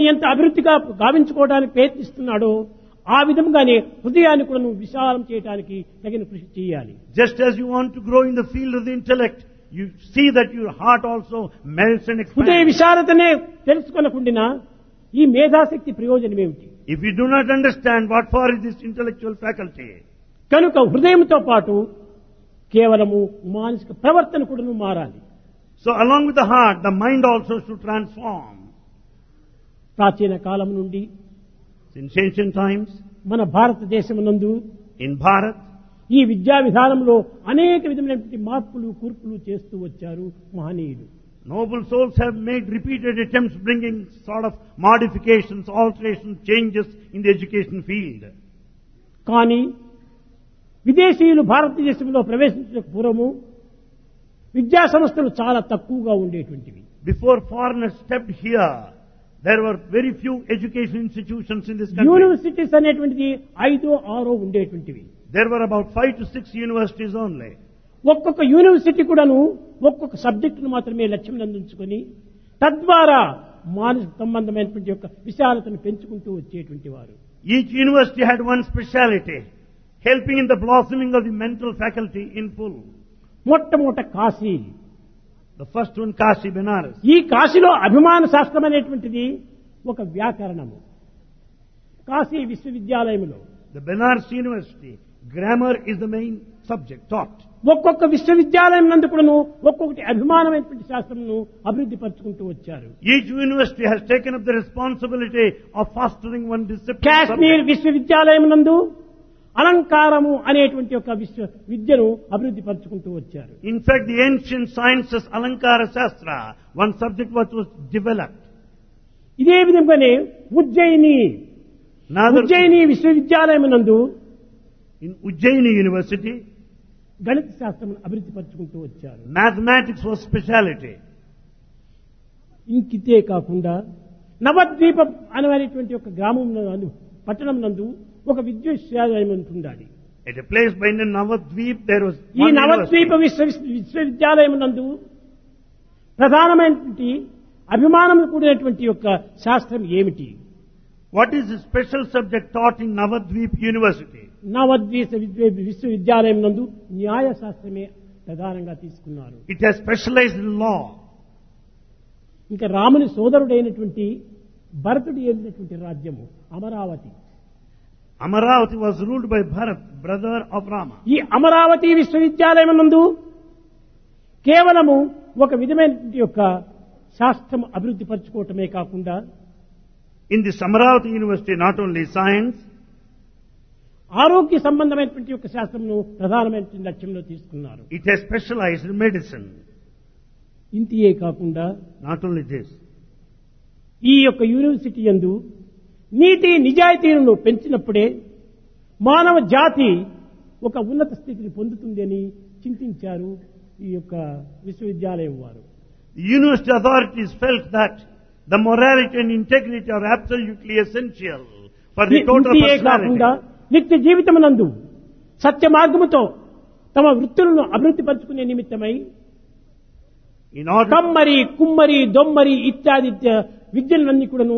ఎంత అభివృద్ధిగా గావించుకోవడానికి ప్రయత్నిస్తున్నాడో ఆ విధంగానే హృదయాన్ని కూడా నువ్వు విశాలం చేయడానికి తగిన కృషి చేయాలి Just as you want to grow in the field of the intellect, you see that your heart also melts and హృదయ expands. విశాలతనే తెలుసుకొనకుండా ఈ మేధాశక్తి ప్రయోజనం ఏమిటి If you do not understand what for is this intellectual faculty, కనుక హృదయంతో పాటు కేవలము మానసిక ప్రవర్తన కూడా మారాలి so along with the heart, the mind also should transform. ప్రాచీన కాలం నుండి Since ancient times, మన భారతదేశం నందు in Bharat, ఈ విద్యా విధానంలో అనేక విధమైనటువంటి మార్పులు కూర్పులు చేస్తూ వచ్చారు మహనీయులు noble souls have made repeated attempts bringing sort of modifications, alterations, changes in the education field. కానీ విదేశీయులు భారతదేశంలో ప్రవేశించక పూర్వము విద్యా సంస్థలు చాలా తక్కువగా ఉండేటువంటివి Before foreigners stepped here, there were very few education institutions in this country. Universities అనేటువంటిది ఐదో ఆరో ఉండేటువంటివి There were about five to six universities only. ఒక్కొక్క యూనివర్సిటీ కూడాను ఒక్కొక్క సబ్జెక్టును మాత్రమే లక్ష్యం అందించుకొని తద్వారా మానసిక సంబంధమైనటువంటి యొక్క విశాలతను పెంచుకుంటూ వచ్చేటువంటి వారు Each university had one speciality, helping in the blossoming of the mental faculty in full. మొట్టమొదట Kashi The first one, Kashi Benares. ఈ కాశీలో అభిమాన శాస్త్రం అనేటువంటిది ఒక వ్యాకరణము కాశీ విశ్వవిద్యాలయంలో The Benares University, grammar is the main subject taught. ఒక్కొక్క విశ్వవిద్యాలయం నందు కూడాను ఒక్కొక్కటి అభిమానమైనటువంటి శాస్త్రమును అభివృద్ధి పరుచుకుంటూ వచ్చారు Each university has taken up the responsibility of fostering one discipline. Kashmir subject. విశ్వవిద్యాలయం నందు అలంకారము అనేటువంటి ఒక విశ్వ విద్యను అభివృద్ధి పరుచుకుంటూ వచ్చారు In fact, the ancient sciences, Alankara Shastra, one subject which was developed. ఇదే విధంగానే ఉజ్జయిని Another, ఉజ్జయిని విశ్వవిద్యాలయం నందు in Ujjaini University, గణిత శాస్త్రం అభివృద్ధి పరుచుకుంటూ వచ్చారు mathematics was speciality. ఇంకితే కాకుండా నవద్వీపం అనేటువంటి ఒక గ్రామం నందు పట్టణం నందు ఒక విశ్వవిద్యాలయం ఉంటుండాలి At a place by the Navadvip, there was ఈ one నవద్వీప university. విశ్వ విశ్వవిద్యాలయం నందు ప్రధానమైనటువంటి అభిమానం కూడినటువంటి యొక్క శాస్త్రం ఏమిటి What is the special subject taught in Navadvip University? నవద్వీప విద్వ- విశ్వవిద్యాలయం నందు న్యాయ శాస్త్రమే ప్రధానంగా తీసుకున్నారు It has specialized in law. ఇంకా రాముని సోదరుడైనటువంటి భరతుడు ఏలినటువంటి రాజ్యము Amaravati Amaravati was ruled by Bharat, brother of Rama. ఈ అమరావతి విశ్వవిద్యాలయం నందు కేవలము ఒక విధమైనటువంటి యొక్క శాస్త్రం అభివృద్ధి పరచుకోవటమే కాకుండా In this Amaravati University, not only science, ఆరోగ్య సంబంధమైనటువంటి యొక్క శాస్త్రంను ప్రధానమైనటువంటి లక్ష్యంలో తీసుకున్నారు it has specialized in medicine. ఇంతియే కాకుండా Not only this, ఈ యొక్క యూనివర్సిటీ యందు నీతి నిజాయితీలను పెంచినప్పుడే మానవ జాతి ఒక ఉన్నత స్థితిని పొందుతుంది అని చింతించారు ఈ యొక్క విశ్వవిద్యాలయం వారు the university authorities felt that the morality and integrity are absolutely essential for the total ఇంతియే కాకుండా personality. నిత్య జీవితమునందు సత్య మార్గముతో తమ వృత్తులను అభివృద్ధి పరచుకునే నిమిత్తమై In order, కమ్మరి కుమ్మరి దొమ్మరి ఇత్యాది ఇత్య- విద్యలన్నీ కూడాను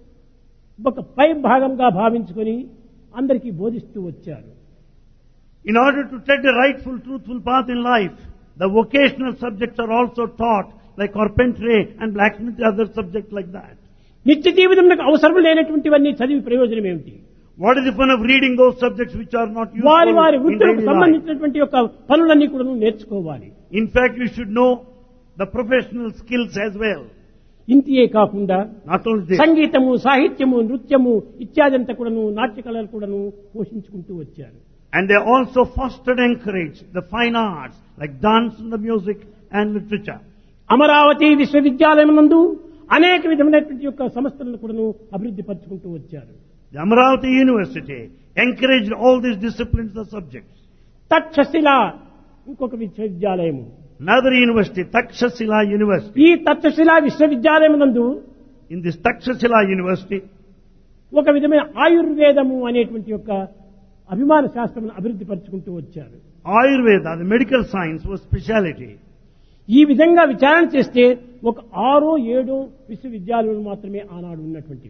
ఒక పై భాగంగా భావించుకొని అందరికీ బోధిస్తూ వచ్చారు in order to take the rightful, truthful path in life, the vocational subjects are also taught, like carpentry and blacksmith, other subjects like that. నిత్య జీవితంలో అవసరం లేనటువంటివన్నీ చదివి ప్రయోజనం ఏమిటి What is the fun of reading those subjects which are not useful వారి వారి in వృత్తులకు daily life? సంబంధించినటువంటి యొక్క పనులన్నీ కూడా నేర్చుకోవాలి In fact, you should know the professional skills as well. ఇంతియే కాకుండా Not only this, సంగీతము సాహిత్యము నృత్యము ఇత్యాదంతా కూడాను నాట్య కళలు కూడాను పోషించుకుంటూ వచ్చారు and they also fostered and encouraged the fine arts like dance and the music and literature. Amaravati విశ్వవిద్యాలయం నందు అనేక విధమైనటువంటి యొక్క సంస్థలను కూడాను అభివృద్ధి పరచుకుంటూ వచ్చారు The Amaravati University encouraged all these disciplines and subjects. Takshashila ఇంకొక విశ్వవిద్యాలయము Another university, Takshashila University. ఈ తక్షశిల విశ్వవిద్యాలయం నందు In this Takshashila University, ఒక విధమైన ఆయుర్వేదము అనేటువంటి యొక్క అభిమాన శాస్త్రం అభివృద్ధి పరచుకుంటూ వచ్చారు Ayurveda, the medical science, was speciality. ఈ విధంగా విచారణ చేస్తే ఒక ఆరో ఏడో విశ్వవిద్యాలయాలు మాత్రమే ఆనాడు ఉన్నటువంటి